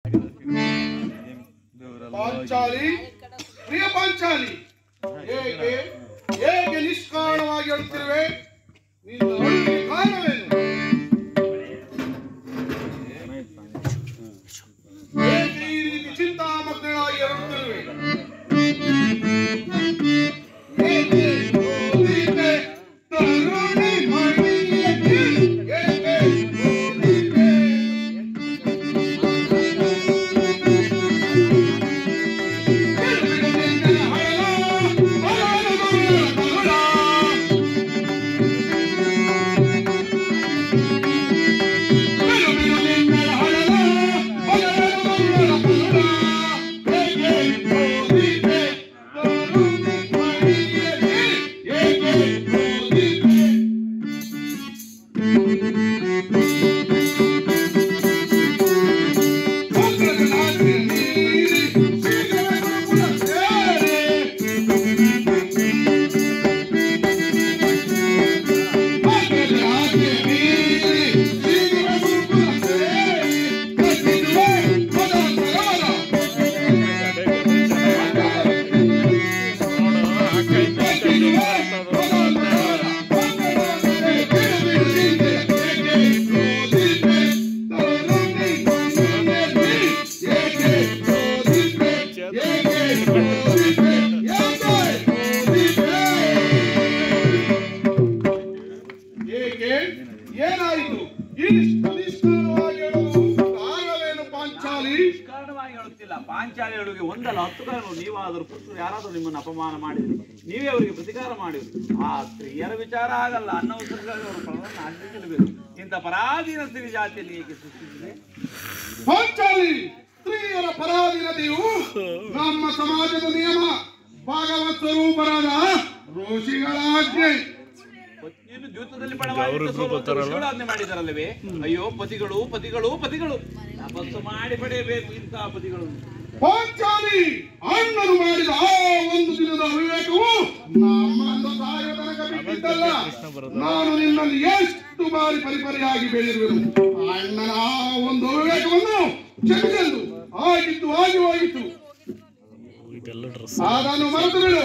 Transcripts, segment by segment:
ಪಾಂಚಾಲಿ ಪ್ರಿಯ ಪಾಂಚಾಲಿ ಹೇಗೆ ಹೇಗೆ ನಿಷ್ಕಾರಣವಾಗಿ ಅಳುತ್ತಿರುವೆ ನಿನ್ನ ಅಳುವಿಗೆ ಕಾರಣವೇನು ಹೇಗೆ ಈ ರೀತಿ ಚಿಂತಾಮಗ್ನಳಾಗಿ ಅಳುತ್ತಿರುವೆ ಹೇಗೆ ಓದಿದೆ ತರುಣಿ ಮಣಿಯಕ್ಕೆ ಹೇಗೆ ಓದಿದೆ ಏಕೆ ಏನಾಯಿತು ಇಷ್ಟು ನಿಷ್ಠುರವಾಗಿ ಹೇಳುವುದು ಕಾರಣವೇನು ಪಾಂಚಾಲಿ ಕಾರಣವಾಗಿ ಹೇಳುತ್ತಿಲ್ಲ ಪಾಂಚಾಲಿಗಳಿಗೆ ಒಂದಲ್ಲ ಹತ್ತು ಕಾರಣ ನೀವಾದರೂ ಪುರುಷರು ಯಾರಾದರೂ ನಿಮ್ಮನ್ನು ಅಪಮಾನ ಮಾಡಿದ್ರಿ ನೀವೇ ಅವರಿಗೆ ಪ್ರತಿಕಾರ ಮಾಡಿದ್ರಿ ಆ ಸ್ತ್ರೀಯರ ವಿಚಾರ ಆಗಲ್ಲ ಅನ್ನವಸರಗಳಲ್ಲಿ ಅವರು ಫಲವನ್ನು ಆಚರಿಸಲೇಬೇಕು ಇಂಥ ಪರಾಧೀನ ಸ್ತ್ರೀ ಜಾತಿಯಲ್ಲಿ ಏಕೆ ಸೃಷ್ಟಿಸಿದೆ ಪಾಂಚಾಲಿ ಸ್ತ್ರೀಯರ ಪರಾಧೀನತೆಯು ನಮ್ಮ ಸಮಾಜದ ನಿಯಮ ಭಾಗವತ್ ಸ್ವರೂಪರಾದ ಋಷಿಗಳ ಆಜ್ಞೆ ಪತ್ನಿಯನ್ನು ದ್ಯೂತದಲ್ಲಿ ಪಡವಾಗಿ ಮಾಡಿದಾರಲ್ಲವೇ ಅಯ್ಯೋ ಪತಿಗಳು ಪತಿಗಳು ಪತಿಗಳು ತಪಸ್ಸು ಮಾಡಿ ಪಡೆಯಬೇಕು ಇಂತಹ ಪತಿಗಳು ಪಾಂಚಾಲಿ ಅಣ್ಣನು ಮಾಡಿದ ಆ ಒಂದು ದಿನದ ಅವಿವೇಕವು ನಮ್ಮನ್ನು ಸಾಯುವ ತನಕ ಬಿಟ್ಟಿದ್ದಲ್ಲ ನಾನು ನಿನ್ನಲ್ಲಿ ಎಷ್ಟು ಬಾರಿ ಪರಿಪರಿಯಾಗಿ ಬೆಳೆದಿರುವೆನು ಅಣ್ಣನ ಆ ಒಂದು ಅವಿವೇಕವನ್ನು ಚೆಂದೆಂದು ಆಗಿದ್ದು ಆಗಿ ಹೋಗಿತ್ತು ಅದನ್ನು ಮರೆತು ಬಿಡು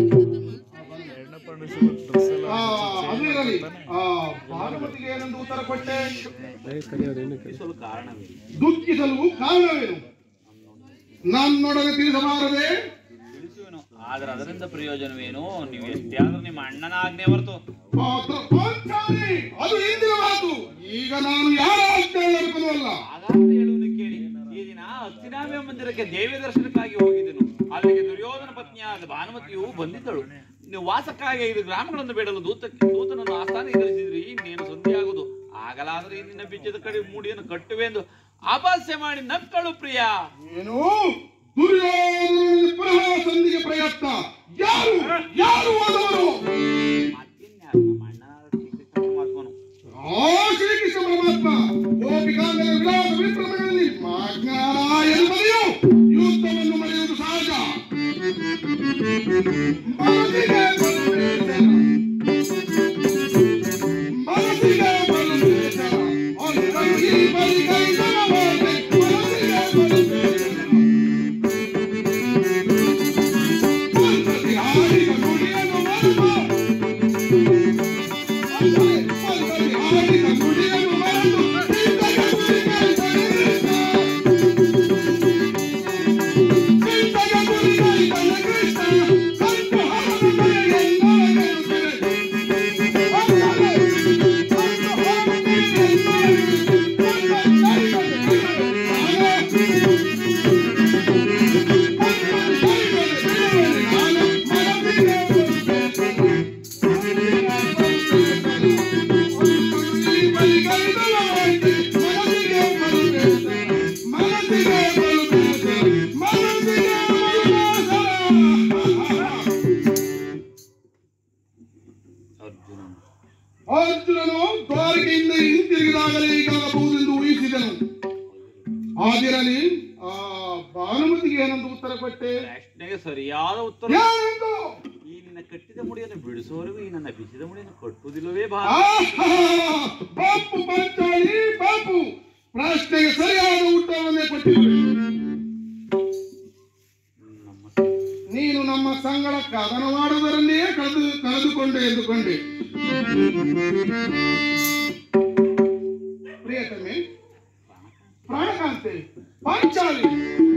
ಆ, ಅದು ಇರಲಿ ಆ ಪಾರ್ವತಿಗೆ ಏನೆಂದು ಉತ್ತರ ಕೊಟ್ಟೆ ತಿಳಿಸಲು ಕಾರಣವೇ ದುಃಖಿಸಲು ಕಾರಣವೇನು ನನ್ನೊಡನೆ ತಿಳಿಸಬಾರದೆ ತಿಳಿಸುವೆನು ಆದ್ರೆ ಅದರಿಂದ ಪ್ರಯೋಜನವೇನು ನೀವು ಎಷ್ಟೇ ಆದ್ರೂ ನಿಮ್ಮ ಅಣ್ಣನ ಆಜ್ಞೆ ಹೊರತು ಪಾತ್ರ ಪಾಂಚಾಲಿ ಅದು ಹಿಂದಿನ ಮಾತು ಈಗ ನಾನು ಯಾರ ಆಜ್ಞೆ ಅಲ್ಲ ಹಾಗಾದ್ರೆ ಹೇಳುವುದು ಕೇಳಿ ಈ ದಿನ ಹಸ್ತಿನಾಭ್ಯ ಮಂದಿರಕ್ಕೆ ದೇವಿ ದರ್ಶನಕ್ಕಾಗಿ ಹೋಗಿದ್ದೆನು ಅಲ್ಲಿಗೆ ದುರ್ಯೋಧನ ಪತ್ನಿಯಾದ ಭಾನುಮತಿಯು ಬಂದಿದ್ದಳು ನೀವು ವಾಸಕ್ಕಾಗಿ ಐದು ಗ್ರಾಮಗಳನ್ನು ಬೇಡಲು ದೂತಕ್ಕೆ ದೂತನನ್ನು ಆಸ್ಥಾನಕ್ಕೆ ಕಳಿಸಿದ್ರಿ ಇನ್ನೇನು ಸಂಧಿ ಆಗುದು ಆಗಲಾದ್ರೆ ನಿನ್ನ ಬಿಚ್ಚದ ಕಡೆ ಮೂಡಿಯನ್ನು ಕಟ್ಟುವೆ ಎಂದು ಅಪಹಾಸ್ಯ ಮಾಡಿ ನಕ್ಕಳು ಪ್ರಿಯ ಏನು ದುರ್ಯೋಧನ ಪುನಃ ಸಂಧಿಗೆ ಪ್ರಯತ್ನ ಯಾರು ಯಾರು ಹೋದವರು ಮತ್ತಿನ್ಯಾರು ನಮ್ಮ ಅಣ್ಣನಾದ ಶ್ರೀಕೃಷ್ಣ ಪರಮಾತ್ಮನು ಆ ಶ್ರೀಕೃಷ್ಣ ಪರಮಾತ್ಮ ಗೋಪಿಕಾಂಗದ ವಿಲಾಸ ವಿಪ್ರಮಗಳಲ್ಲಿ ಮಾಜ್ಞಾನ ಎನ್ನುವುದೆಯು ಯುದ್ಧವನ್ನು ಮರೆಯುವುದು ಸಹಜ ಮನಸ್ಸಿಗೆ ಬಲವೇತನ. ಮನಸ್ಸಿಗೆ ಬಲವೇತನ. ಅಂಗೈ ಬಲಿಗೈ ಸಮವಾದೆ. ಮನಸ್ಸಿಗೆ ಬಲವೇತನ. ಪಂಚತಿ ಹಾಡಿದ ನುಡಿಯನ್ನು ಮರೆತು ಅರ್ಜುನನು ಅರ್ಜುನನು ದ್ವಾರಕೆಯಿಂದ ಹಿಂತಿರುಗಿದಾಗಲೇ ಹೀಗಾಗಬಹುದೆಂದು ಊಹಿಸಿದನು ಆದಿರಲಿ ಆ ಭಾನುಮತಿಗೆ ಏನಂತ ಉತ್ತರ ಕೊಟ್ಟೆ ಪ್ರಶ್ನೆಗೆ ಸರಿಯಾದ ಉತ್ತರ ಏನೆಂದು ಈ ನಿನ್ನ ಕಟ್ಟಿದ ಮುಡಿಯನ್ನು ಬಿಡಿಸುವವರೆಗೂ ಈ ನನ್ನ ಬಿಸಿದ ಮುಡಿಯನ್ನು ಕಟ್ಟುವುದಿಲ್ಲವೇ ಬಾ ಆಹಾ! ಬಾಪು ಪಂಚಾಳಿ ಬಾಪು ಪ್ರಶ್ನೆಗೆ ಸರಿಯಾದ ಉತ್ತರವನ್ನೇ ಕೊಟ್ಟಿರುವೆ ಸಂಗಡ ಕದನ ಮಾಡುವುದರಲ್ಲಿಯೇ ಕಳೆದು ಕಳೆದುಕೊಂಡೆ ಎಂದುಕೊಂಡೆ ಪ್ರಿಯತಮೆ ಪ್ರಾಣಕಾಂತೆ ಪಾಂಚಾಲಿ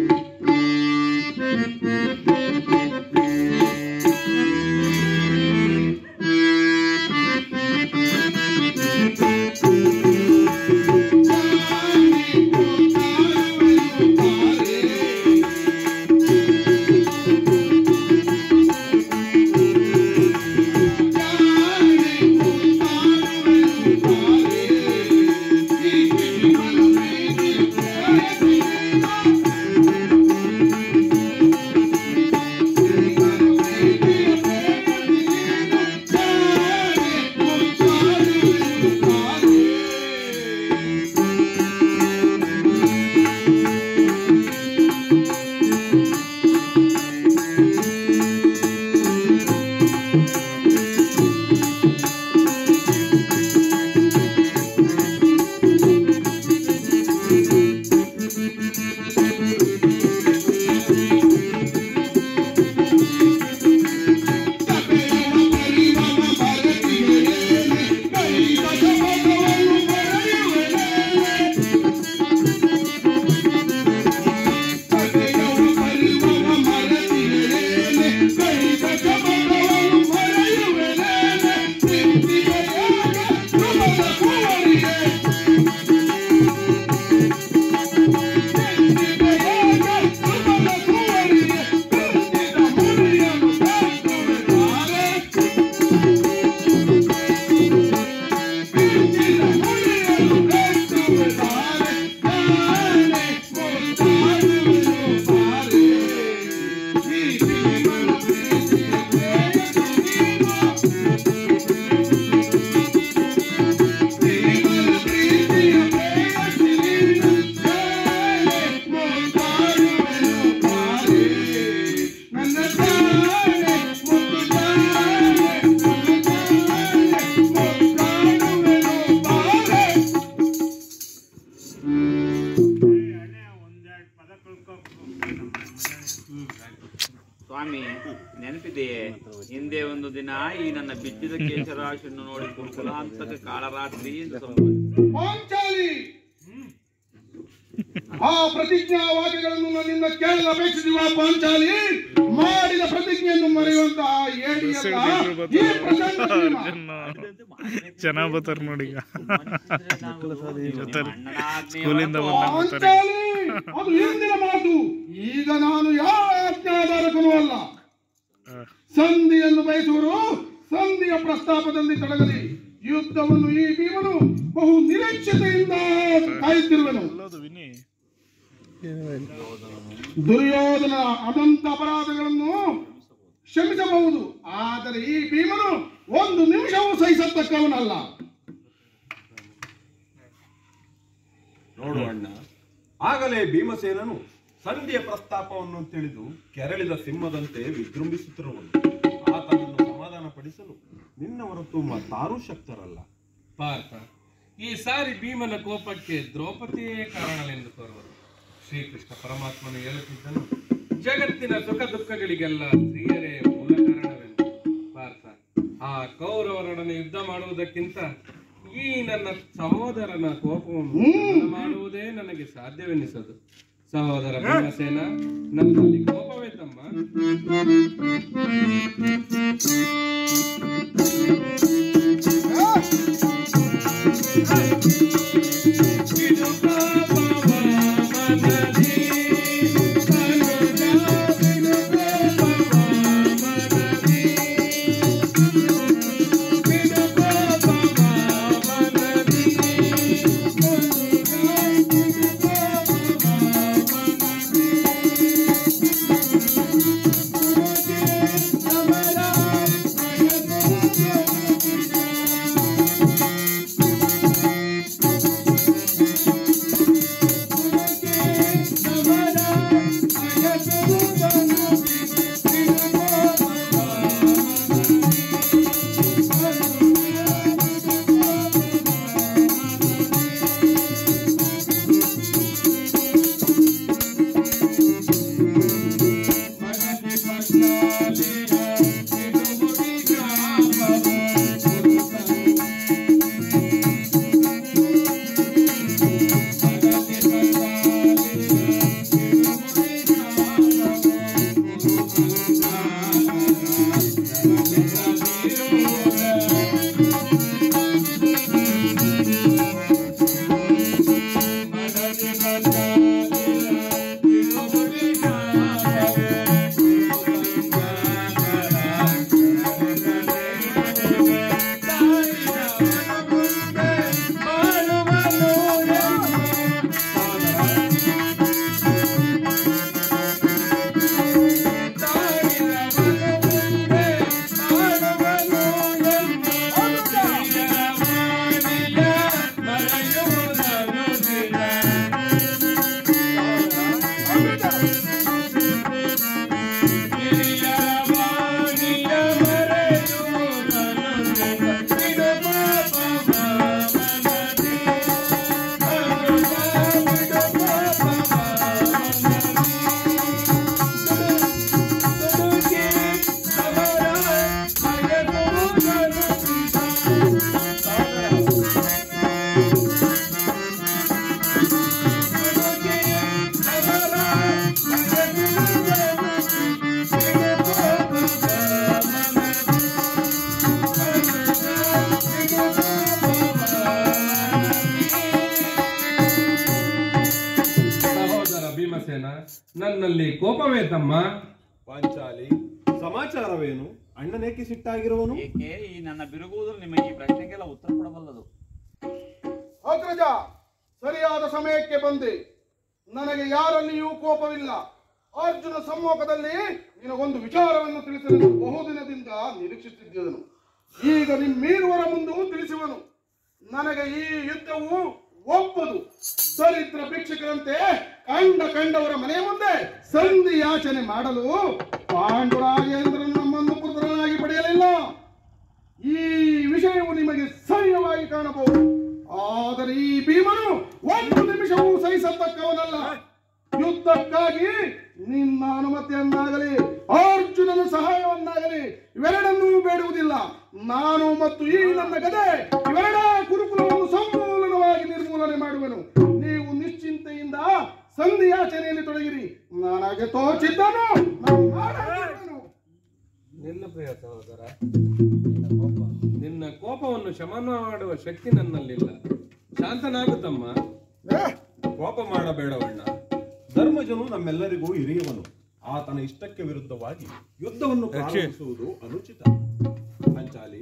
ಸ್ವಾಮಿ ನೆನಪಿದೆಯೇ ಹಿಂದೆ ಒಂದು ದಿನ ಈ ನನ್ನ ಬಿಚ್ಚಿದ ಕೇಶರಾಶಿಯನ್ನು ನೋಡಿ ಕುರುಕುಲಾಂತಕ ಕಾಳರಾತ್ರಿ ಎಂದು ಸಂಭವಿಸಿತು. ಪಾಂಚಾಲಿ ಆ ಪ್ರತಿಜ್ಞಾ ವಾಕ್ಯಗಳನ್ನು ನನ್ನಿಂದ ಕೇಳಲು ಅಪೇಕ್ಷಿಸುವ ಪಾಂಚಾಲಿ ಮಾಡಿದ ಪ್ರತಿಜ್ಞೆಯನ್ನು ಮರೆಯುವಂತಹ ಏಡಿಯಲ್ಲ ಈ ಪ್ರಚಂಡ ಜೀವ. ಚೆನ್ನಾಗ್ ಬರ್ತಾರ ನೋಡಿ ಈಗ ನಿಮ್ಮ ಅಣ್ಣನ ಆಜ್ಞೆಯ ಸ್ಕೂಲಿಂದ ಹೊರತು ಬಂದಾಗ ಪಾಂಚಾಲಿ ಅದು ಹಿಂದಿನ ಮಾತು ಈಗ ನಾನು ಯಾವ ಆಜ್ಞಾಧಾರಕನೂ ಅಲ್ಲ ಸಂಧಿಯನ್ನು ಬಯಸುವರು ಸಂಧಿಯ ಪ್ರಸ್ತಾಪದಲ್ಲಿ ತೊಡಗಲಿ ಯುದ್ಧವನ್ನು ಈ ಭೀಮನು ಬಹು ನಿರೀಕ್ಷತೆಯಿಂದ ಕಾಯುತ್ತಿರುವನು ಎಲ್ಲದು ವಿನಿ ದುರ್ಯೋಧನ ಅನಂತ ಅಪರಾಧಗಳನ್ನು ಕ್ಷಮಿಸಬಹುದು ಆದರೆ ಈ ಭೀಮನು ಒಂದು ನಿಮಿಷವೂ ಸಹಿಸತಕ್ಕವನಲ್ಲ ನೋಡು ಅಣ್ಣ ಆಗಲೇ ಭೀಮಸೇನನು ಸಂಧಿಯ ಪ್ರಸ್ತಾಪವನ್ನು ತಿಳಿದು ಕೆರಳಿದ ಸಿಂಹದಂತೆ ವಿಜೃಂಭಿಸುತ್ತಿರುವನು ಆತನನ್ನು ಸಮಾಧಾನಪಡಿಸಲು ನಿನ್ನ ಹೊರತು ಮತ್ತಾರೂ ಶಕ್ತರಲ್ಲ ಪಾರ್ಥ ಈ ಸಾರಿ ಭೀಮನ ಕೋಪಕ್ಕೆ ದ್ರೌಪದಿಯೇ ಕಾರಣವೆಂದು ತೋರುವರು ಶ್ರೀಕೃಷ್ಣ ಪರಮಾತ್ಮನು ಹೇಳುತ್ತಿದ್ದನು ಜಗತ್ತಿನ ಸುಖ ದುಃಖಗಳಿಗೆಲ್ಲ ಸ್ತ್ರೀಯರೇ ಮೂಲ ಕಾರಣವೆಂದು ಪಾರ್ಥ ಆ ಕೌರವರೊಡನೆ ಯುದ್ಧ ಮಾಡುವುದಕ್ಕಿಂತ ಈ ನನ್ನ ಸಹೋದರನ ಕೋಪವನ್ನು ದಮನ ಮಾಡುವುದೇ ನನಗೆ ಸಾಧ್ಯವೆನಿಸದು ಸಹೋದರ ಭೀಮಸೇನ ನನ್ನಲ್ಲಿ ಕೋಪವೇ ತಮ್ಮ Thank ಭೀಮಸೇನ ನನ್ನಲ್ಲಿ ಕೋಪವೇ ತಮ್ಮ ಪಾಂಚಾಲಿ ಸಮಾಚಾರವೇನು ಅಣ್ಣನೇಕೆ ಸಿಟ್ಟಾಗಿರುವನು ಏಕೆ ಈ ನನ್ನ ಬಿರುಗುವುದು ನಿಮಗೆ ಈ ಪ್ರಶ್ನೆಗೆಲ್ಲ ಉತ್ತರ ಕೊಡಬಲ್ಲದು ಅಗ್ರಜ ಸರಿಯಾದ ಸಮಯಕ್ಕೆ ಬಂದೆ ನನಗೆ ಯಾರಲ್ಲಿಯೂ ಕೋಪವಿಲ್ಲ ಅರ್ಜುನ ಸಮ್ಮುಖದಲ್ಲಿ ನಿನಗೊಂದು ವಿಚಾರವನ್ನು ತಿಳಿಸಲು ಬಹುದಿನದಿಂದ ನಿರೀಕ್ಷಿಸುತ್ತಿದ್ದನು ಈಗ ನಿಮ್ಮೀರುವರ ಮುಂದೂ ತಿಳಿಸುವನು ನನಗೆ ಈ ಯುದ್ಧವು ಒಪ್ಪದು ದರಿದ್ರ ಭಿಕ್ಷಕರಂತೆ ಕಂಡ ಕಂಡವರ ಮನೆ ಮುಂದೆ ಸಂಧಿ ಯಾಚನೆ ಮಾಡಲು ಪಾಂಡುರಾಜೇಂದ್ರನು ನಮ್ಮನ್ನು ಪುತ್ರನಾಗಿ ಪಡೆಯಲಿಲ್ಲ ಈ ವಿಷಯವು ನಿಮಗೆ ಸಹ್ಯವಾಗಿ ಕಾಣಬಹುದು ಆದರೆ ಈ ಭೀಮನು ಒಂದು ನಿಮಿಷವೂ ಸಹಿಸತಕ್ಕವನಲ್ಲ ಯುದ್ಧಕ್ಕಾಗಿ ನಿನ್ನ ಅನುಮತಿಯನ್ನಾಗಲಿ ಅರ್ಜುನನ ಸಹಾಯವನ್ನಾಗಲಿ ಇವೆರಡನ್ನೂ ಬೇಡುವುದಿಲ್ಲ ನಾನು ಮತ್ತು ಈ ನನ್ನ ಗದೆ ಇವೆರಡ ಕುರುಕುಲವನ್ನು ಸಂಪೂರ್ಣವಾಗಿ ನಿರ್ಮೂಲನೆ ಮಾಡುವೆನು ನೀವು ನಿಶ್ಚಿಂತೆಯಿಂದ ಸಂಧಿಯಾಚನೆಯಲ್ಲಿ ತೊಡಗಿರಿ ನನಗೆ ತೋಚಿದ್ದನು ನಾನು ಮಾಡಾಗಿರುವೆನು. ನಿನ್ನ ಪ್ರಿಯ ಸಹೋದರ ನಿನ್ನ ಕೋಪವನ್ನು ಶಮನ ಮಾಡುವ ಶಕ್ತಿ ನನ್ನಲ್ಲಿಲ್ಲ ಶಾಂತನಾಗು ತಮ್ಮ ಏ, ಕೋಪ ಮಾಡಬೇಡವಣ್ಣ ಧರ್ಮಜನು ನಮ್ಮೆಲ್ಲರಿಗೂ ಹಿರಿಯವನು ಆತನ ಇಷ್ಟಕ್ಕೆ ವಿರುದ್ಧವಾಗಿ ಯುದ್ಧವನ್ನು ಪ್ರಾರಂಭಿಸುವುದು ಅನುಚಿತ ಪಂಚಾಲಿ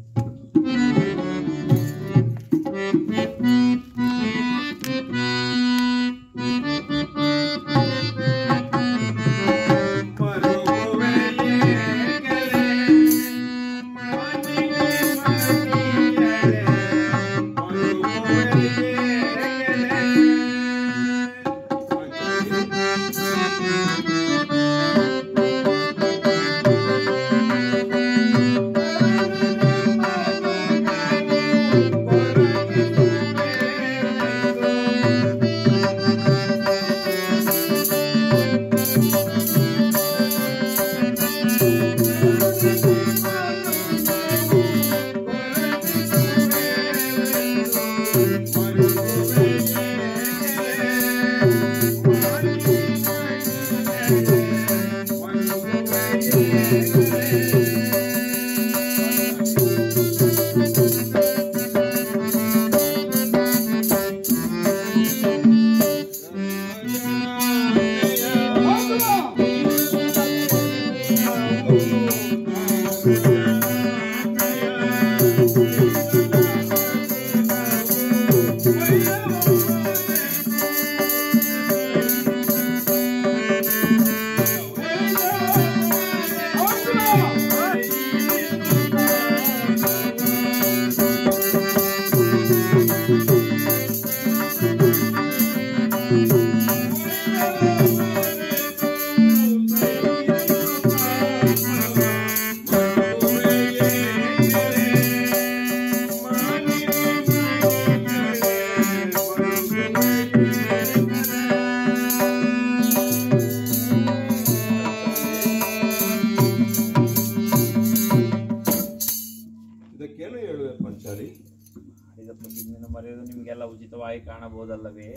ಇದಕ್ಕೇನು ಹೇಳುವೆ ಪಂಚಾಲಿ ಮಾಡಿದ ಪ್ರತಿಜ್ಞೆಯನ್ನು ಮರೆಯುವುದು ನಿಮಗೆಲ್ಲ ಉಚಿತವಾಗಿ ಕಾಣಬಹುದಲ್ಲವೇ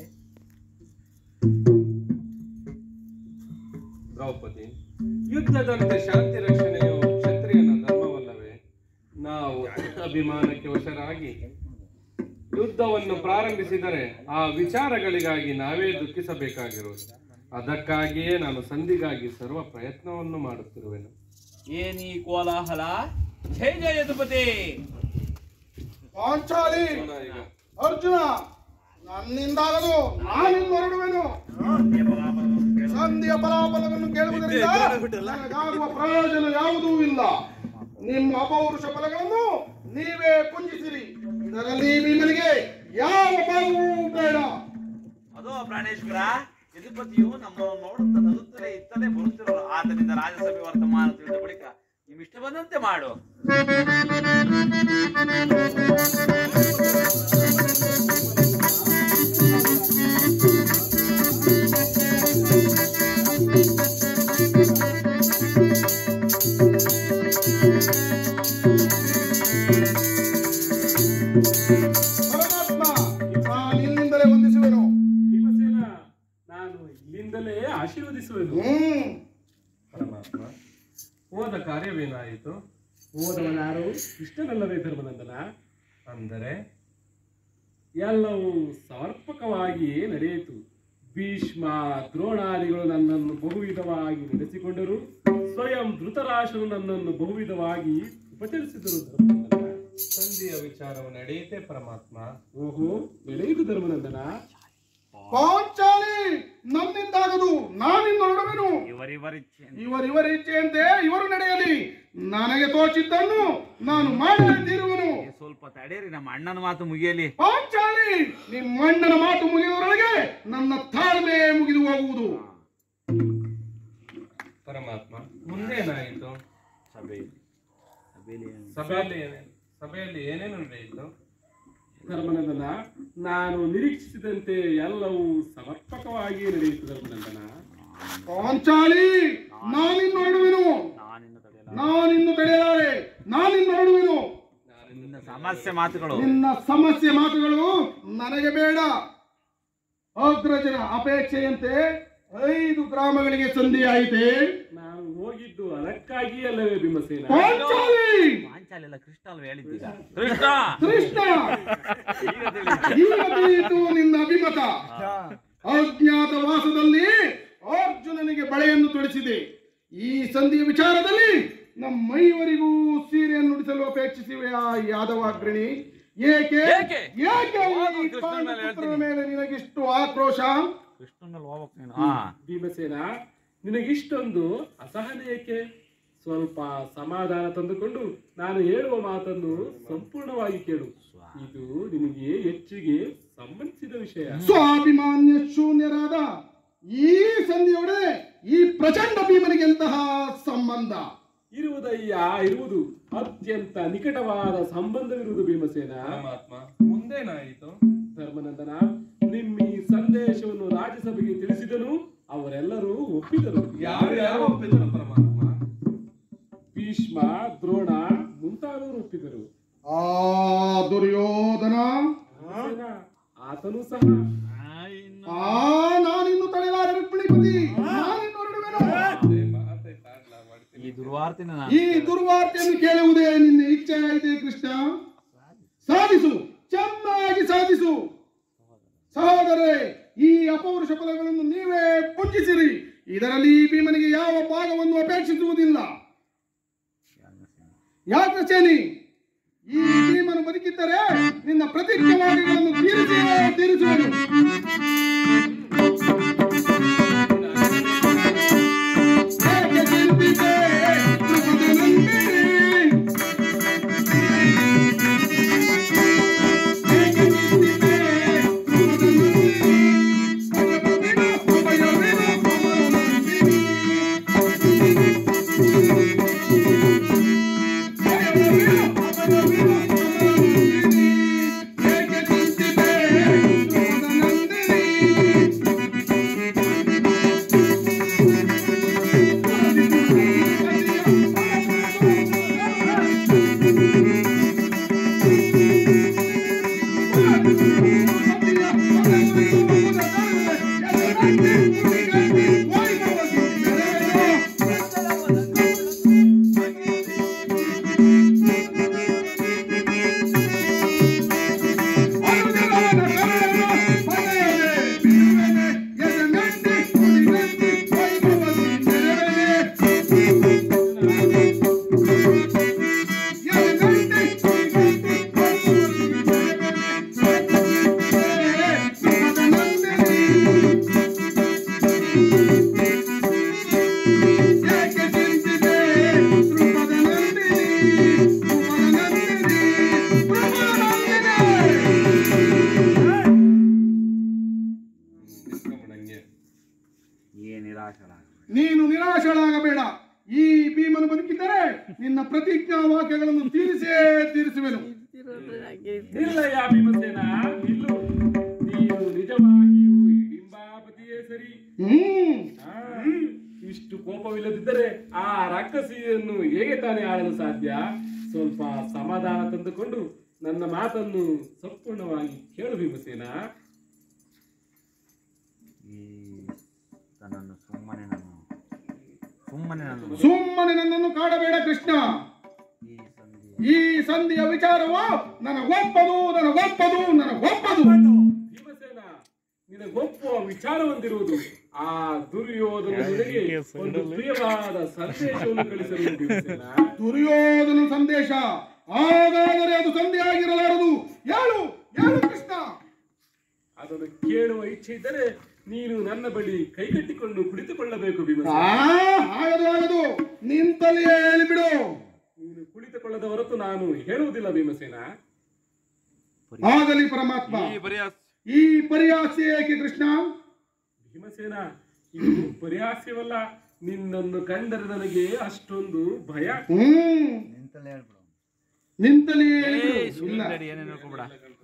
ದ್ರೌಪದಿ ಯುದ್ಧದಂತೆ ಶಾಂತಿ ರಕ್ಷಣೆಯು ಕ್ಷತ್ರಿಯನ ಧರ್ಮವಲ್ಲವೇ ನಾವು ಅಭಿಮಾನಕ್ಕೆ ವಶರಾಗಿ ಯುದ್ಧವನ್ನು ಪ್ರಾರಂಭಿಸಿದರೆ ಆ ವಿಚಾರಗಳಿಗಾಗಿ ನಾವೇ ದುಃಖಿಸಬೇಕಾಗಿರುವುದು ಅದಕ್ಕಾಗಿಯೇ ನಾನು ಸಂಧಿಗಾಗಿ ಸರ್ವ ಪ್ರಯತ್ನವನ್ನು ಮಾಡುತ್ತಿರುವೆನು ಏನೀ ಕೋಲಾಹಲ ಜಯ ಜಯ ಯದುಪತಿ ಪಾಂಚಾಲಿ ಅರ್ಜುನ ನನ್ನಿಂದಾಗದು ನಾನಿಂದ ಹೊರಡುವೆನು ಸಂಧಿಯ ಫಲಾಫಲವನ್ನು ಕೇಳುವುದರಿಂದ ನನಗಾಗುವ ಪ್ರಯೋಜನ ಯಾವುದೂ ಇಲ್ಲ ನಿಮ್ಮ ಅಪೌರುಷ ಫಲಗಳನ್ನು ನೀವೇ ಪುಂಜಿಸಿರಿ ಇದರಲ್ಲಿ ಭೀಮನಿಗೆ ಯಾವ ಭಾಗವೂ ಬೇಡ ಅದೋ ಪ್ರಾಣೇಶ್ವರ ಯದುಪತಿಯು ನಮ್ಮನ್ನು ನೋಡುತ್ತಾ ನಗುತ್ತಲೇ ಇತ್ತಲೇ ಬರುತ್ತಿರಲು ಆತನಿಂದ ರಾಜಸಭೆ ವರ್ತಮಾನ ತಿಳಿದ ಬಳಿಕ ನಿಮ್ಮಿಷ್ಟ ಬಂದಂತೆ ಮಾಡು ಪರಮಾತ್ಮ ನಾನು ಇಲ್ಲಿಂದಲೇ ವಂದಿಸುವೆನು ಭೀಮಸೇನ ನಾನು ಇಲ್ಲಿಂದಲೇ ಆಶೀರ್ವದಿಸುವೆನು ಹ್ಮ್ ಪರಮಾತ್ಮ ಹೋದ ಕಾರ್ಯವೇನಾಯಿತು ಹೋದವನಾರು ಇಷ್ಟನಲ್ಲವೇ ಧರ್ಮನಂದನ ಅಂದರೆ ಎಲ್ಲವೂ ಸಮರ್ಪಕವಾಗಿಯೇ ನಡೆಯಿತು ಭೀಷ್ಮ ದ್ರೋಣಾದಿಗಳು ನನ್ನನ್ನು ಬಹುವಿಧವಾಗಿ ನಡೆಸಿಕೊಂಡರು ಸ್ವಯಂ ಧೃತರಾಶನು ನನ್ನನ್ನು ಬಹುವಿಧವಾಗಿ ಉಪಚರಿಸಿದರು ಧರ್ಮನಂದನ ಸಂಧಿಯ ವಿಚಾರವು ನಡೆಯುತ್ತೆ ಪರಮಾತ್ಮ ಓಹೋ ನಡೆಯಿತು ಧರ್ಮನಂದನ ಪಾಂಚಾಲಿ ನನ್ನಿಂದಾಗದು ನಾನಿಂದ ಹೊರಡುವೆನು ಇವರಿವರಿಚ್ಛೆ ಇವರಿವರ ಇಚ್ಛೆಯಂತೆ ಇವರು ನಡೆಯಲಿ ನನಗೆ ತೋಚಿದ್ದನ್ನು ನಾನು ಮಾಡಲೇ ತೀರುವೆನು ಸ್ವಲ್ಪ ತಡೀರಿ ನಮ್ಮ ಅಣ್ಣನ ಮಾತು ಮುಗಿಯಲಿ ಪಾಂಚಾಲಿ ನಿಮ್ಮ ಅಣ್ಣನ ಮಾತು ಮುಗಿಯುವವರೆಗೆ ನನ್ನ ತಾಳ್ಮೆ ಮುಗಿದು ಹೋಗುವುದು ಪರಮಾತ್ಮ ಮುಂದೇನಾಯಿತು ಸಭೆಯಲ್ಲಿ ಸಭೆಯಲ್ಲಿ ಏನು? ಸಭೆಯಲ್ಲಿ ಏನೇ- ಸಭೆಯಲ್ಲಿ ಏನೇನು ನಡೆಯಿತು ಧರ್ಮನಂದನ ನಾನು ನಿರೀಕ್ಷಿಸಿದಂತೆ ಎಲ್ಲವೂ ಸಮರ್ಪಕವಾಗಿ ನಡೆಯಿತು ಧರ್ಮನಂದನ ಪಾಂಚಾಲಿ ನಾನಿನ್ನು ಹೊರಡುವೆನು ನಾನಿನ್ನು ತಡೆಯಲ್ಲ ನಾನಿನ್ನು ತಡೆಯಲಾರೆ ನಾನಿನ್ನು ಹೊರಡುವೆನು ನಿನ್ನ ಸಮಸ್ಯೆ ಮಾತುಗಳು ನಿನ್ನ ಸಮಸ್ಯೆ ಮಾತುಗಳು ನನಗೆ ಬೇಡ ಅಗ್ರಜನ ಅಪೇಕ್ಷೆಯಂತೆ ಐದು ಗ್ರಾಮಗಳಿಗೆ ಸಂಧಿಯಾಯಿತೆ ನಾನು ಹೋಗಿದ್ದು ಅದಕ್ಕಾಗಿ ಅಲ್ಲವೇ ಭೀಮಸೇನ ಪಾಂಚಾಲಿ ಪಾಂಚಾಲಿ ಎಲ್ಲ ಕೃಷ್ಣ ಅಲ್ವ ಹೇಳಿದ್ದೀಗ ಕೃಷ್ಣ ಕೃಷ್ಣ ಈಗ ತಿಳಿಯಿತು. ಈಗ ತಿಳಿಯಿತು ನಿನ್ನ ಅಭಿಮತ ಅಜ್ಞಾತ ವಾಸದಲ್ಲಿ ಅರ್ಜುನನಿಗೆ ಬಳೆಯನ್ನು ತೊಡಿಸಿದೆ ಈ ಸಂಧಿಯ ವಿಚಾರದಲ್ಲಿ ನಮ್ಮೈವರಿಗೂ ಸೀರೆಯನ್ನು ನುಡಿಸಲು ಅಪೇಕ್ಷಿಸಿವೆ ಆ ಯಾದವಾಗ್ರಣಿ ಏಕೆ ಏಕೆ? ಏಕೆ ಈ ಹೌದು, ಕೃಷ್ಣನ ಮೇಲೆ ಪಾಂಡುಪುತ್ರನ ಮೇಲೆ ನಿನಗಿಷ್ಟು ಆಕ್ರೋಶ ಕೃಷ್ಣನ ಮೇಲೆ ಹೋಗ್ಬೇಕು ನೀನು ಹಾ ಭೀಮಸೇನ ನಿನಗಿಷ್ಟೊಂದು ಅಸಹನೆ ಏಕೆ ಸ್ವಲ್ಪ ಸಮಾಧಾನ ತಂದುಕೊಂಡು ನಾನು ಹೇಳುವ ಮಾತನ್ನು ಸಂಪೂರ್ಣವಾಗಿ ಕೇಳು ಇದು ನಿನಗೆ ಹೆಚ್ಚಿಗೆ ಸಂಬಂಧಿಸಿದ ವಿಷಯ ಸ್ವಾಭಿಮಾನ್ಯ ಶೂನ್ಯರಾದ ಈ ಸಂಧಿಯೊಡನೆ ಈ ಪ್ರಚಂಡ ಭೀಮನಿಗೆ ಎಂತಹ ಸಂಬಂಧ ಇರುವುದಯ್ಯ ಇರುವುದು ಅತ್ಯಂತ ನಿಕಟವಾದ ಸಂಬಂಧವಿರುವುದು ಭೀಮಸೇನ ಪರಮಾತ್ಮ ಮುಂದೇನಾಯಿತು ಧರ್ಮನಂದನ ನಿಮ್ಮ ಈ ಸಂದೇಶವನ್ನು ರಾಜ್ಯಸಭೆಗೆ ತಿಳಿಸಿದನು ಅವರೆಲ್ಲರೂ ಒಪ್ಪಿದರು ಯಾರು ಯಾರು ಒಪ್ಪಿದರು ಪರಮಾತ್ಮ ಭೀಷ್ಮ ದ್ರೋಣ ಮುಂತಾದವರು ಒಪ್ಪಿದರು ಆ ದುರ್ಯೋಧನ ಭೀಮಸೇನ, ಆತನು ಸಹ ಆ, ಇನ್ನು ಆ ನಾನಿನ್ನು ತಡೆಲಾರ ರುಕ್ಮಿಣಿಪತಿ ನಾನಿನ್ನು ಹೊರಡುವೆನು ಮಾತಾಯ್ತಾ ಅಲ್ಲ ಮಾಡ್ತೀನಿ ಈ ದುರ್ವಾರ್ತಿನ ನಾನು ಈ ದುರ್ವಾರ್ತೆಯನ್ನು ಕೇಳುವುದೇ ನಿನ್ನ ಇಚ್ಛೆ ಆಯಿತೆ ಕೃಷ್ಣ ಸಾಧಿಸು ಚೆನ್ನಾಗಿ ಸಾಧಿಸು ಸಹೋದರೇ ಈ ಅಪೌರುಷ ಫಲಗಳನ್ನು ನೀವೇ ಪುಂಜಿಸಿರಿ ಇದರಲ್ಲಿ ಈ ಭೀಮನಿಗೆ ಯಾವ ಭಾಗವನ್ನು ಅಪೇಕ್ಷಿಸುವುದಿಲ್ಲ ಯಾಕೆ ಸೇನಿ ಈ ಭೀಮನು ಬದುಕಿದ್ದರೆ ನಿನ್ನ ಪ್ರತಿಜ್ಞವಾದಿಗಳನ್ನು ತೀರಿಸಿಯೇ ತೀರಿಸುವನು ಏಕೆ ಚಿಂತಿತೆ ಧ್ರುವದನಂದಿನಿ? ಏಕೆ ಚಿಂತಿತೆ ಧ್ರುವದನಂದಿನಿ? ಭಯವಿನ, ಭಯವಿನ, ಭವನಂದಿನಿ. ಭಯವಿನ, ಭಯವಿನ, ಭವನಂದಿನಿ. ಏಕೆ ಚಿಂತಿತೆ ಧ್ರುವದನಂದಿನಿ? ನಿಷ್ಕ್ರಮಣಂಗೆ ಏ ನಿರಾಶರಾಗ ನೀನು ನಿರಾಶರಾಗಬೇಡ ಈ ಭೀಮನು ಬದುಕಿದ್ದರೆ ನಿನ್ನ ಪ್ರತಿಜ್ಞಾ ವಾಕ್ಯಗಳನ್ನು ತೀರಿಸೇ ತೀರಿಸುವೆನು ನಿಲ್ಲಯ್ಯ ಭೀಮಸೇನ ನಿಲ್ಲು ನೀನು ನಿಜವಾಗಿಯೂ ಹಿಡಿಂಬಾಪತಿಯೇ ಸರಿ ಹ್ಮ್ ಆ, ಇಷ್ಟು ಕೋಪವಿಲ್ಲದಿದ್ದರೆ ಆ ರಾಕ್ಷಸಿಯನ್ನು ಹೇಗೆ ತಾನೇ ಆಳಲು ಸಾಧ್ಯ ಸ್ವಲ್ಪ ಸಮಾಧಾನ ತಂದುಕೊಂಡು ನನ್ನ ಮಾತನ್ನು ಸಂಪೂರ್ಣವಾಗಿ ಕೇಳು ಭೀಮಸೇನ ಈ ನನ್ನನ್ನು ಸುಮ್ಮನೆ ನಾನು ಸುಮ್ಮನೆ ನಾನು ಸುಮ್ಮನೆ ನನ್ನನ್ನು ಕಾಡಬೇಡ ಕೃಷ್ಣ ಈ ಸಂಧಿ ಈ ಸಂಧಿಯ ವಿಚಾರವು ನನಗೊಪ್ಪದು ನನಗೊಪ್ಪದು ನನಗೊಪ್ಪದು ಭೀಮಸೇನ ನಿನಗೆ ಒಪ್ಪುವ ವಿಚಾರ ಹೊಂದಿರುವುದು ಆ ದುರ್ಯೋಧನ ನಿನಗೆ ಒಂದು ಪ್ರಿಯವಾದ ಸಂದೇಶವನ್ನು ಕಳಿಸಲು ಭೀಮಸೇನ. ದುರ್ಯೋಧನ ಸಂದೇಶ ಹಾಗಾದರೆ ಅದು ಸಂಧಿ ಆಗಿರಲಾರದು ಹೇಳು ಹೇಳು ಕೃಷ್ಣ ಅದನ್ನು ಕೇಳುವ ಇಚ್ಛೆ ಇದ್ದರೆ ನೀನು ನನ್ನ ಬಳಿ ಕೈಕಟ್ಟಿಕೊಂಡು ಕುಳಿತುಕೊಳ್ಳಬೇಕು ಆ ಭೀಮಸೇನ ಆಗದು ಆಗದು ನಿಂತಲ್ಲಿಯೇ ಹೇಳಿಬಿಡು ನೀನು ಕುಳಿತುಕೊಳ್ಳದ ಹೊರತು ನಾನು ಹೇಳುವುದಿಲ್ಲ ಭೀಮಸೇನ ಆಗಲಿ ಪರಮಾತ್ಮ ಈ ಪರಿಹಾಸ ಈ ಪರಿಹಾಸ್ಯ ಏಕೆ ಕೃಷ್ಣ ಭೀಮಸೇನ ಇದು ಪರಿಹಾಸ್ಯವಲ್ಲ ನಿನ್ನನ್ನು ಕಂಡರೆ ನನಗೆ ಅಷ್ಟೊಂದು ಭಯ ಹ್ಮ್ ನಿಂತಲ್ಲಿಯೇ ಹೇಳಿಬಿಡು ಇಲ್ಲ ಏನೇನು ಹೇಳ್ಕೊಬೇಡ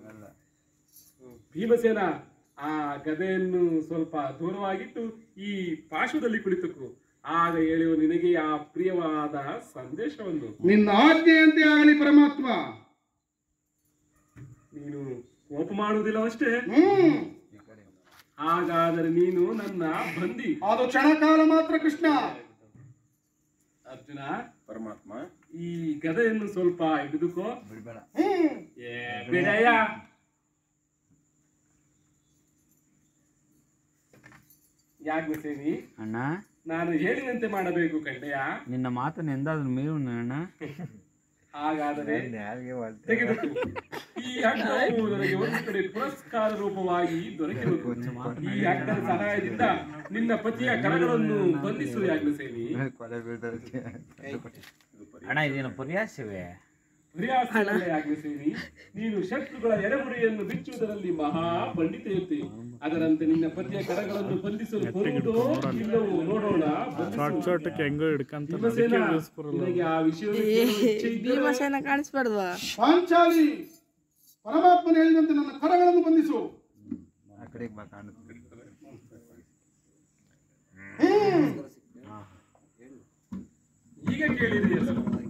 ಭೀಮಸೇನ ಆ ಗದೆಯನ್ನು ಸ್ವಲ್ಪ ದೂರವಾಗಿಟ್ಟು ಈ ಪಾರ್ಶ್ವದಲ್ಲಿ ಕುಳಿತುಕು ಆಗ ಹೇಳುವ ನಿನಗೆ ಆ ಪ್ರಿಯವಾದ ಸಂದೇಶವನ್ನು ನಿನ್ನ ಆಜ್ಞೆಯಂತೆ ಆಗಲಿ ಪರಮಾತ್ಮ ನೀನು ಕೋಪ ಮಾಡುವುದಿಲ್ಲವಷ್ಟೇ ಹ್ಮ್ ಹಾಗಾದರೆ ನೀನು ನನ್ನ ಬಂದಿ ಅದು ಕ್ಷಣಕಾಲ ಮಾತ್ರ ಕೃಷ್ಣ ಅರ್ಜುನ ಪರಮಾತ್ಮ ಈ ಗದೆಯನ್ನು ಸ್ವಲ್ಪ ಹಿಡಿದುಕೋ ಹ್ಮ್ ಏ ಬಿಡಯ್ಯ ಯಾಜ್ಞಸೇನಿ ಅಣ್ಣ ನಾನು ಹೇಳಿದಂತೆ ಮಾಡಬೇಕು ಕಂಡೆಯ ನಿನ್ನ ಮಾತನ್ನು ಎಂದಾದ್ರೂ ಮೀರು ಅಣ್ಣ ಹಾಗಾದರೆ ತೆಗೆದುಕೋ ಈ ಹಗ್ಗವು ನನಗೆ ಒಂದು ಕಡೆ ಪುರಸ್ಕಾರ ರೂಪವಾಗಿ ದೊರಕಿರುವುದು ಈ ಹಗ್ಗದ ಸಹಾಯದಿಂದ ನಿನ್ನ ಪತಿಯ ಕರಗಳನ್ನು ಬಂಧಿಸು ಯಾಜ್ಞಸೇನಿ ಅಣ್ಣ ಇದೇನು ಪರಿಹಾಸ್ಯವೇ ಪ್ರಿಯಾಸನಲ್ಲ ಯಾಜ್ಞಸೇನಿ ನೀನು ಶತ್ರುಗಳ ಎಡೆಮುರಿಯನ್ನು ಬಿಚ್ಚುವುದರಲ್ಲಿ ಮಹಾ ಪಂಡಿತೆಯುತ್ತೆ ಅದರಂತೆ ನಿನ್ನ ಪತಿಯ ಕರಗಳನ್ನು ಬಂಧಿಸಲು ಬರುವುದೋ ಇಲ್ಲವೋ ನೋಡೋಣ ಬಂಧಿಸು. ಚೋಟ್ ಚೋಟಕ್ಕೆ ಹೆಂಗೋ ಹಿಡ್ಕಂತ ಭೀಮಸೇನ, ನಿನಗೆ ಆ ವಿಷಯವನ್ನು ಕೇಳುವ ಇಚ್ಛೆ ಇದ್ದರೆ ಭೀಮಸೇನ ಕಾಣಿಸ್ಬಾರ್ದು ಪಾಂಚಾಲಿ ಪರಮಾತ್ಮನ ಹೇಳಿದಂತೆ ನನ್ನ ಕರಗಳನ್ನು ಬಂಧಿಸು ಈಗ ಕೇಳಿದೆಯಲ್ಲ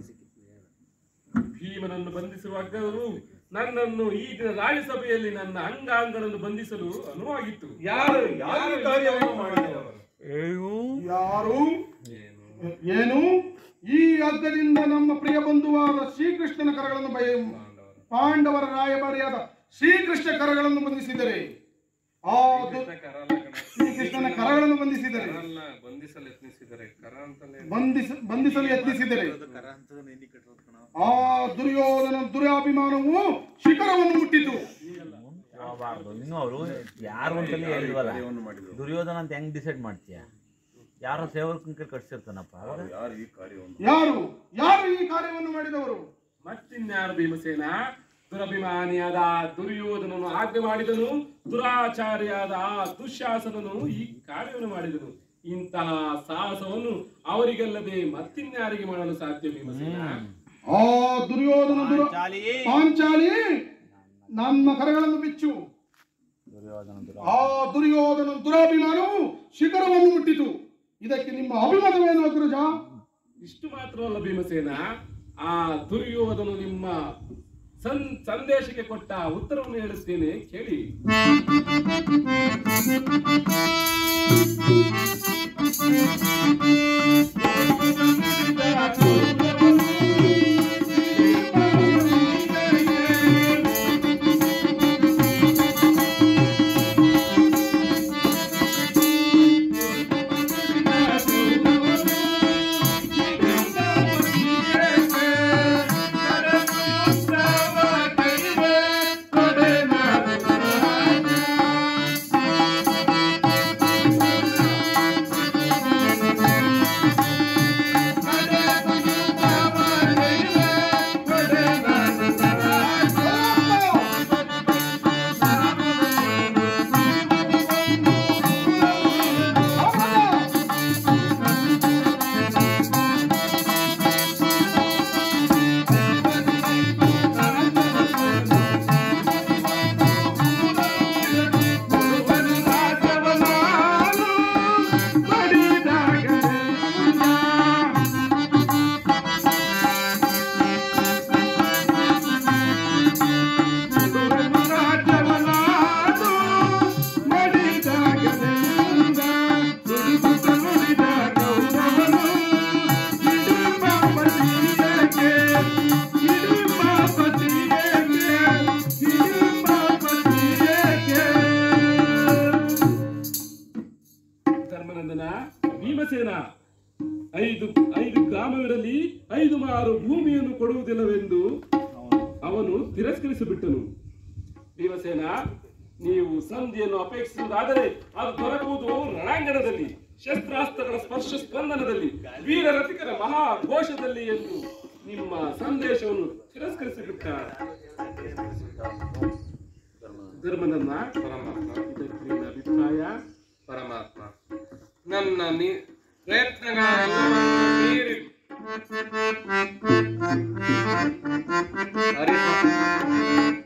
ಭೀಮನನ್ನು ಬಂಧಿಸುವ ಹಗ್ಗವು ನನ್ನನ್ನು ಈ ದಿನ ರಾಜ್ಯಸಭೆಯಲ್ಲಿ ನನ್ನ ಅಂಗಾಂಗಗಳನ್ನು ಬಂಧಿಸಲು ಅನುವಾಗಿತ್ತು ಯಾರು ಯಾರು ಈ ಕಾರ್ಯವನ್ನು ಮಾಡಿದವರು ಯಾರು ಏನು ಈ ಹಗ್ಗದಿಂದ ನಮ್ಮ ಪ್ರಿಯ ಬಂಧುವಾದ ಶ್ರೀಕೃಷ್ಣನ ಕರಗಳನ್ನು ಬಯ ಪಾಂಡವರ ರಾಯಭಾರಿಯಾದ ಶ್ರೀಕೃಷ್ಣ ಕರಗಳನ್ನು ಬಂಧಿಸಿದರೆ ಆ ದು- ಕರಲ್ಲ ಕಣ ಶ್ರೀಕೃಷ್ಣನ ಕರಗಳನ್ನು ಬಂಧಿಸಿದರೆ ಕರಲ್ಲ ಬಂಧಿಸಲು ಯತ್ನಿಸಿದರೆ ಕರ ಅಂತಲೇ ಬಂಧಿಸ ಬಂಧಿಸಲು ಯತ್ನಿಸಿದರೆ ಆ ದುರ್ಯೋಧನ ದುರಾಭಿಮಾನವು ಶಿಖರವನ್ನು ಮುಟ್ಟಿತು ಹೋಗಬಾರ್ದು ಇನ್ನು ಅವರು ಯಾರು ಅಂತಲೇ ಹೇಳಿಲ್ವಲ್ಲ ದುರ್ಯೋಧನ ಅಂತ ಹೆಂಗ್ ಡಿಸೈಡ್ ಮಾಡ್ತೀಯ ಯಾರೋ ಸೇವಕನ ಕಟ್ಸಿರ್ತಾನಪ್ಪ ಅವಾಗ ಯಾರು ಯಾರು ಈ ಕಾರ್ಯವನ್ನು ಮಾಡಿದವರು ಮತ್ತಿನ್ಯಾರು ಭೀಮಸೇನ ದುರಭಿಮಾನಿಯಾದ ಆ ದುರ್ಯೋಧನನು ಆಜ್ಞೆ ಮಾಡಿದನು ದುರಾಚಾರಿಯಾದ ಆ ದುಶ್ಯಾಸನನು ಈ ಕಾರ್ಯವನ್ನು ಮಾಡಿದನು ಇಂತಹ ಸಾಹಸವನ್ನು ಅವರಿಗಲ್ಲದೆ ಮತ್ತಿನ್ಯಾರಿಗೆ ಮಾಡಲು ಸಾಧ್ಯ ಭೀಮಸೇನ ಆ ದುರ್ಯೋಧನ ದುರ ಪಾಂಚಾಲಿ ನನ್ನ ಕರಗಳನ್ನು ಬಿಚ್ಚು ಆ ದುರ್ಯೋಧನ ದುರಾಭಿಮಾನವು ಶಿಖರವನ್ನು ಮುಟ್ಟಿತು ಇದಕ್ಕೆ ನಿಮ್ಮ ಅಭಿಮತವೇನು ಅಗ್ರಜ ಇಷ್ಟು ಮಾತ್ರವಲ್ಲ ಭೀಮಸೇನ ಆ ದುರ್ಯೋಧನು ನಿಮ್ಮ ಸಂ ಸಂದೇಶಕ್ಕೆ ಕೊಟ್ಟ ಉತ್ತರವನ್ನು ಹೇಳುತ್ತೇನೆ ಕೇಳಿ ಆ ಭೀಮಸೇನ ಐದು ಐದು ಗ್ರಾಮವಿರಲಿ ಐದು ಮಾರು ಭೂಮಿಯನ್ನು ಕೊಡುವುದಿಲ್ಲವೆಂದು ಅವನು ತಿರಸ್ಕರಿಸಿಬಿಟ್ಟನು ಭೀಮಸೇನ ನೀವು ಸಂಧಿಯನ್ನು ಅಪೇಕ್ಷಿಸುವುದಾದರೆ ಅದು ದೊರಕುವುದು ರಣಾಂಗಣದಲ್ಲಿ ಶಸ್ತ್ರಾಸ್ತ್ರಗಳ ಸ್ಪರ್ಶ ಸ್ಪಂದನದಲ್ಲಿ ವೀರ ರಥಿಕರ ಮಹಾಘೋಷದಲ್ಲಿ ಎಂದು ನಿಮ್ಮ ಸಂದೇಶವನ್ನು ತಿರಸ್ಕರಿಸಿಬಿಟ್ಟ ಧರ್ಮನನ್ನ ಪರಮಾತ್ಮ ಇದಕ್ಕೆ ನಿನ್ನ ಅಭಿಪ್ರಾಯ ಪರಮಾತ್ಮ ನನ್ನ ನೀ ಪ್ರಯತ್ನಗಳನ್ನು ಮೀರಿ ಹರಿ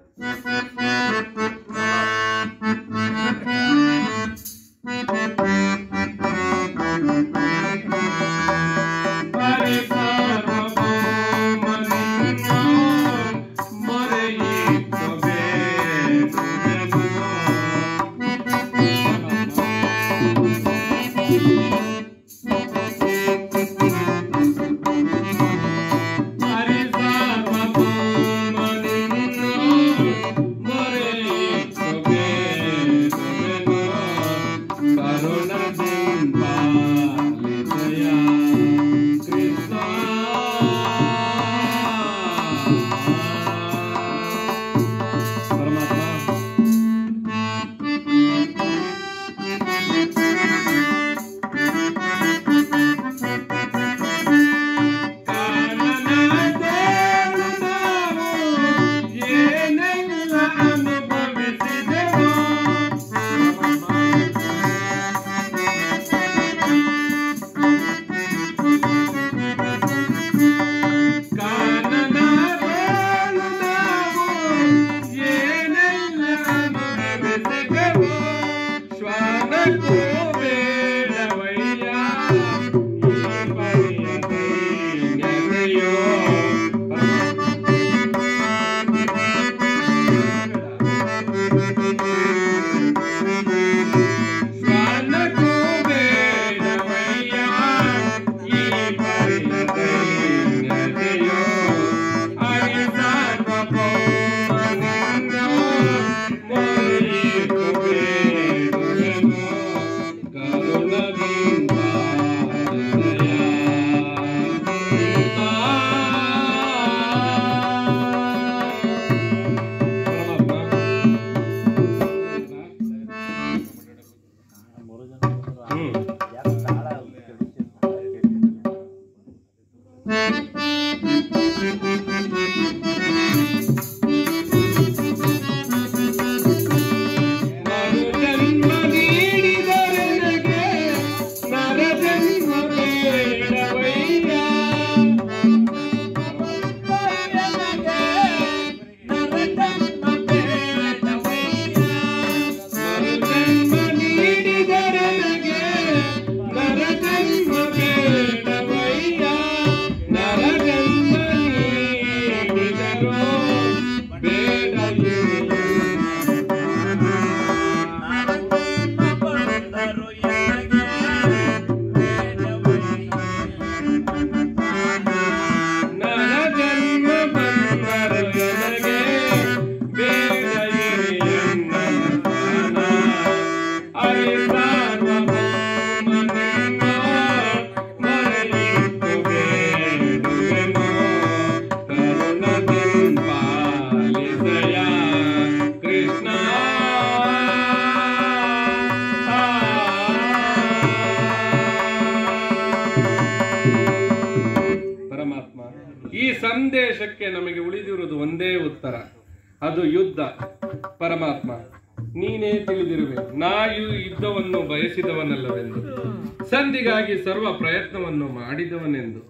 ಪರಮಾತ್ಮ ಈ ಸಂದೇಶಕ್ಕೆ ನಮಗೆ ಉಳಿದಿರುವುದು ಒಂದೇ ಉತ್ತರ ಅದು ಯುದ್ಧ ಪರಮಾತ್ಮ ನೀನೇ ತಿಳಿದಿರುವೆ ನಾ ಈ ಯುದ್ಧವನ್ನು ಬಯಸಿದವನಲ್ಲವೆಂದು ಸಂಧಿಗಾಗಿ ಸರ್ವ ಪ್ರಯತ್ನವನ್ನು ಮಾಡಿದವನೆಂದು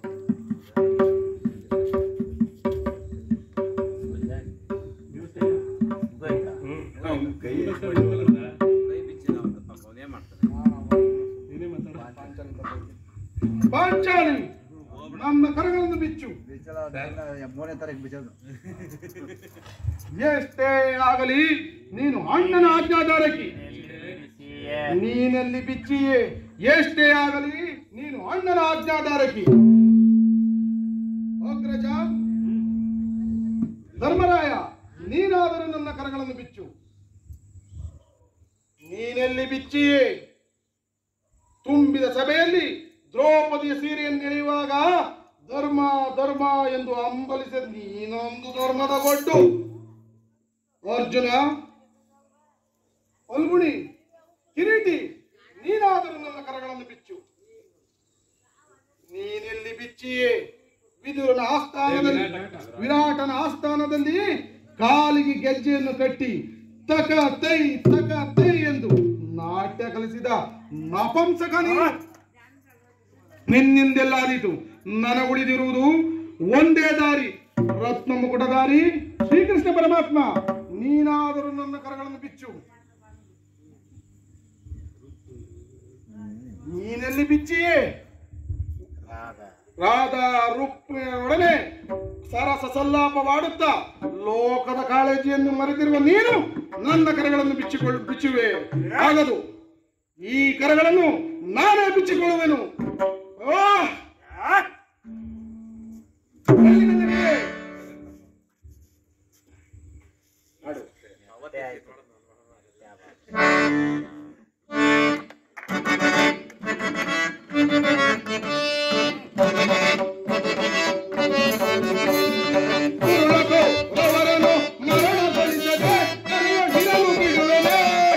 ಪಾಂಚಾಲಿ ನಮ್ಮ ಕರಗಳನ್ನು ಬಿಚ್ಚು ಮೂರನೇ ತಾರೀಕು ಬಿಚ್ಚೋದು ಎಷ್ಟೇ ಆಗಲಿ ನೀನು ಅಣ್ಣನ ಆಜ್ಞಾಧಾರಕಿ ನೀನಲ್ಲಿ ಬಿಚ್ಚಿಯೇ ಎಷ್ಟೇ ಆಗಲಿ ನೀನು ಅಣ್ಣನ ಆಜ್ಞಾಧಾರಕಿ ಅಗ್ರಜ ಧರ್ಮರಾಯ ನೀನಾದರೂ ನನ್ನ ಕರಗಳನ್ನು ಬಿಚ್ಚು ನೀನೆಲ್ಲಿ ಬಿಚ್ಚಿಯೇ ತುಂಬಿದ ಸಭೆಯಲ್ಲಿ ದ್ರೌಪದಿಯ ಸೀರೆಯನ್ನು ಎಳೆಯುವಾಗ ಧರ್ಮ ಧರ್ಮ ಎಂದು ಹಂಬಲಿಸಿದ ನೀನೊಂದು ಧರ್ಮದ ಗೊಡ್ಡು ಅರ್ಜುನ ಅಲ್ಗುಣಿ ಕಿರೀಟಿ ನೀನಾದರೂ ನನ್ನ ಕರಗಳನ್ನು ಬಿಚ್ಚು ನೀನೆಲ್ಲಿ ಬಿಚ್ಚಿಯೇ ವಿದುರನ ಆಸ್ಥಾನದಲ್ಲಿ ವಿರಾಟನ ಆಸ್ಥಾನದಲ್ಲಿ ಕಾಲಿಗೆ ಗೆಜ್ಜೆಯನ್ನು ಕಟ್ಟಿ ತಕ ತೈ ತಕ ತೈ ಎಂದು ನಾಟ್ಯ ಕಲಿಸಿದ ನಪಂಸಕ ನೀನು ನಿನ್ನಿಂದೆಲ್ಲಾದೀತು ನನಗುಳಿದಿರುವುದು ಒಂದೇ ದಾರಿ ರತ್ನ ಮುಕುಟದಾರಿ ಶ್ರೀಕೃಷ್ಣ ಪರಮಾತ್ಮ ನೀನಾದರೂ ನನ್ನ ಕರಗಳನ್ನು ಬಿಚ್ಚು ನೀನೆಲ್ಲಿ ಬಿಚ್ಚಿಯೇ ರಾಧಾ ರುಕ್ಮಿಣಿಯೊಡನೆ ಸರಸ ಸಲ್ಲಾಪವಾಡುತ್ತಾ ಲೋಕದ ಕಾಳಜಿಯನ್ನು ಮರೆತಿರುವ ನೀನು ನನ್ನ ಕರಗಳನ್ನು ಬಿಚ್ಚಿಕೊಳ್ಳು ಬಿಚ್ಚುವೆ ಆಗದು ಈ ಕರಗಳನ್ನು ನಾನೇ ಬಿಚ್ಚಿಕೊಳ್ಳುವೆನು ಓ! ಎಲ್ಲಿ ನಿನಗೆ? ಆಡು. ಉರುಳಕೋ ಅವರನ್ನು ಮರಣಗೊಳಿಸದೆ ಕರೆಯೊಡ್ಡಿರಲು ಬಿಡುವೆನೆ.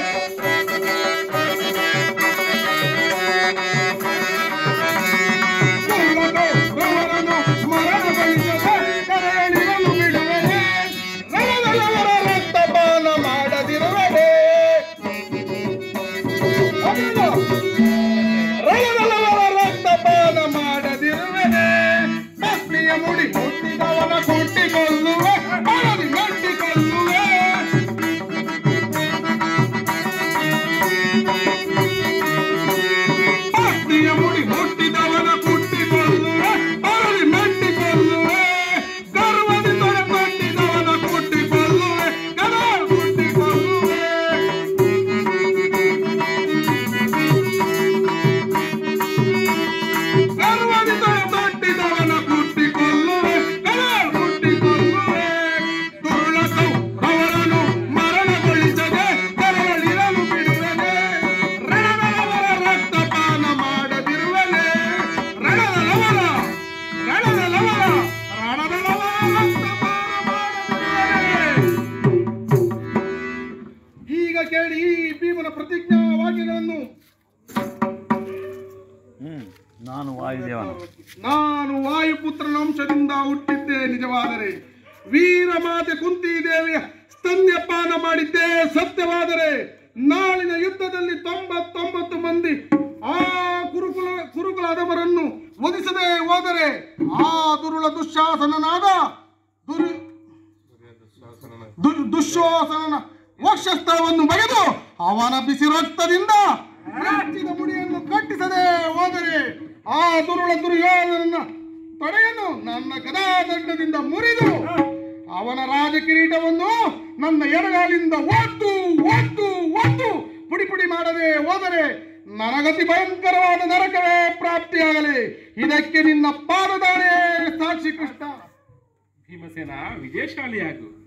ಉರುಳಕೋ ಅವರನ್ನು ಮರಣಗೊಳಿಸದೆ ಕರೆಯೊಡ್ಡಿರಲು ಬಿಡುವೆನೆ. ರಣದಲ್ಲವರ ರಕ್ತಪಾನ ಮಾಡದಿರುವೆನೆ. ಅದೇನು? ರಣದಲ್ಲವರ ರಕ್ತಪಾನ ಮಾಡದಿರುವೆನೆ ಭಕ್ತಿಯ ಮುಡಿ ಮುಟ್ಟಿದವನ ಕೊಟ್ಟಿಕೊಳ್ಳುವೆ ಮರದಿ ಮಟ್ಟಿಕೊಳ್ಳುವೆ ಭಕ್ತಿಯ ಮುಡಿ ಮುಟ್ಟಿದವನ ಕುಟ್ಟಿಕೊಳ್ಳುವೆ ಮರದಿ ಮೆಟ್ಟಿಕೊಳ್ಳುವೆ ಗರ್ವದಿ ತೊರೆ ಕಟ್ಟಿದವನ ಕುಟ್ಟಿಕೊಳ್ಳುವೆ ಗರ ಕುಟ್ಟಿಕೊಳ್ಳುವೆ ಗರ್ವದಿ ತೊರೆ ತೊಟ್ಟಿದವನ ಕುಟ್ಟಿಕೊಳ್ಳುವೆ ಗರ ಕುಟ್ಟಿಕೊಳ್ಳುವೆ ದುರುಳಕು ಅವರನ್ನು ಮರಣಗೊಳಿಸದೆ ಕರಳಿರಲು ಬಿಡುವೆನೆ ರಣದಲವರ ರಕ್ತಪಾನ ಮಾಡದಿರುವೆನೆ ರಣದಲವರ ರಣದಲವರ ರಣದಲವರ ರಕ್ತಪಾನ ಮಾಡದಿರುವೆನೆ ಈಗ ಕೇಳಿ ಈ ಭೀಮನ ಪ್ರತಿಜ್ಞಾ ವಾಕ್ಯಗಳನ್ನು ಹ್ಮ್ ನಾನು ವಾಯುದೇವನು ನಾನು ವಾಯುಪುತ್ರನ ಅಂಶದಿಂದ ಹುಟ್ಟಿದ್ದೆ ನಿಜವಾದರೆ ವೀರ ಮಾತೆ ಕುಂತಿ ದೇವಿಯ ಸ್ತನ್ಯಪಾನ ಮಾಡಿದ್ದೆ ಸತ್ಯವಾದರೆ ನಾಳಿನ ಯುದ್ಧದಲ್ಲಿ ತೊಂಬತ್ತೊಂಬತ್ತು ಮಂದಿ ಆ ಕುರುಕುಲ ಕುರುಕುಲ ಅದವರನ್ನು ಒದಿಸದೆ ಹೋದರೆ ಆ ದುರುಳ ದುಶ್ಶಾಸನನಾದ ದುರ್ ದು- ದುಶ್ಶಾಸನನ ವಕ್ಷಸ್ಥಳವನ್ನು ಬಗೆದು ಅವನ ಬಿಸಿ ರಕ್ತದಿಂದ ಬೆಚ್ಚಿದ ಮುಡಿಯನ್ನು ಕಟ್ಟಿಸದೆ ಹೋದರೆ ಆ ದುರುಳ ದುರ್ಯೋಧನನ ತೊಡೆಯನ್ನು ನನ್ನ ಗದಾದಂಡದಿಂದ ಮುರಿದು ಅವನ ರಾಜ ಕಿರೀಟವನ್ನು ನನ್ನ ಎಡಗಾಲಿಂದ ಒತ್ತು ಒತ್ತು ಒತ್ತು ಪುಡಿ ಪುಡಿ ಮಾಡದೆ ಹೋದರೆ ನನಗತಿ ಭಯಂಕರವಾದ ನರಕವೇ ಪ್ರಾಪ್ತಿಯಾಗಲಿ ಇದಕ್ಕೆ ನಿನ್ನ ಪಾದದಾನೆ ಸಾಕ್ಷಿ ಕೃಷ್ಣ ಭೀಮಸೇನ ವಿಜಯಶಾಲಿಯಾಗು